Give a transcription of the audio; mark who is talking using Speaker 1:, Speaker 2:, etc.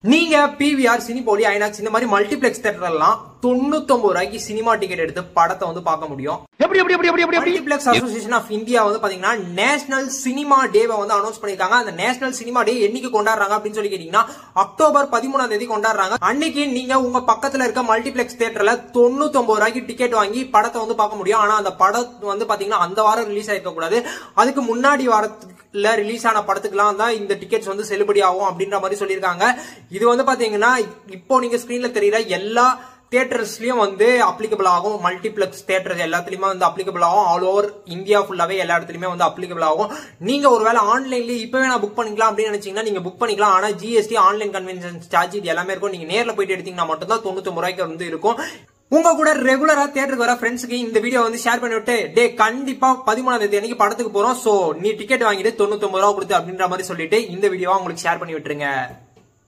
Speaker 1: நீங்க PVR சினிபோலி INOX இந்த மாதிரி மல்டிபிளெக்ஸ் தேட்டர்லாம் தொண்ணூத்தொன்பது ரூபாய்க்கு சினிமா டிக்கெட் எடுத்து படத்தை வந்து பார்க்க முடியும்
Speaker 2: எப்படி எப்படி எப்படி எப்படி எப்படி எப்படி
Speaker 1: மல்டிபிளெக்ஸ் அசோசியேஷன் ஆஃப் இந்தியா வந்து பாத்தீங்கன்னா நேஷனல் சினிமா டேவை வந்து அனௌன்ஸ் பண்ணிருக்காங்க அந்த நேஷனல் சினிமா டே என்னைக்கு கொண்டாடுறாங்க அப்படின்னு சொல்லி கேட்டீங்கன்னா அக்டோபர் பதிமூணாம் தேதி கொண்டாடுறாங்க அன்னைக்கு நீங்க உங்க பக்கத்துல இருக்க மல்டிபிளெக்ஸ் தியேட்டர்ல தொண்ணூத்தொன்பது ரூபாய்க்கு டிக்கெட் வாங்கி படத்தை வந்து பார்க்க முடியும் ஆனா அந்த படம் வந்து பாத்தீங்கன்னா அந்த வாரம் ரிலீஸ் ஆயிருக்க கூடாது அதுக்கு முன்னாடி வாரத்துல ரிலீஸ் ஆன படத்துக்குலாம் தான் இந்த டிக்கெட்ஸ் வந்து செல்லுபடி ஆகும் அப்படின்ற மாதிரி சொல்லியிருக்காங்க இது வந்து பாத்தீங்கன்னா இப்போ நீங்க ஸ்கிரீன்ல தெரியற எல்லா தியேட்டர்ஸ்லயும் வந்து அப்ளிகபிள் ஆகும் மல்டிபிளெக்ஸ் தியேட்டர்ஸ் எல்லாத்துலயுமே வந்து அப்ளிகபிள் ஆகும் ஆல் ஓவர் இந்தியா ஃபுல்லாவே எல்லா இடத்துலயுமே வந்து அப்ளிகபிள் ஆகும் நீங்க ஒருவேளை ஆன்லைன்ல இப்பவே நான் புக் பண்ணிக்கலாம் அப்படின்னு நினைச்சீங்கன்னா நீங்க புக் பண்ணிக்கலாம் ஆனா ஜிஎஸ்டி ஆன்லைன் கன்வென்ஷன் சார்ஜ் இது எல்லாமே இருக்கும் நீங்க நேர்ல போயிட்டு எடுத்தீங்கன்னா மட்டும் தான் தொண்ணூத்தி ரூபாய்க்கு வந்து இருக்கும் உங்க கூட ரெகுலரா தியேட்டருக்கு வர ஃப்ரெண்ட்ஸ்க்கு இந்த வீடியோ வந்து ஷேர் பண்ணி விட்டு டே கண்டிப்பா பதிமூணாம் தேதி அன்னைக்கு படத்துக்கு போறோம் சோ நீ டிக்கெட் வாங்கிட்டு தொண்ணூத்தி ரூபா கொடுத்து அப்படின்ற மாதிரி சொல்லிட்டு இந்த வீடியோவை உங்களுக்கு ஷேர் பண்ணி விட்டுருங்க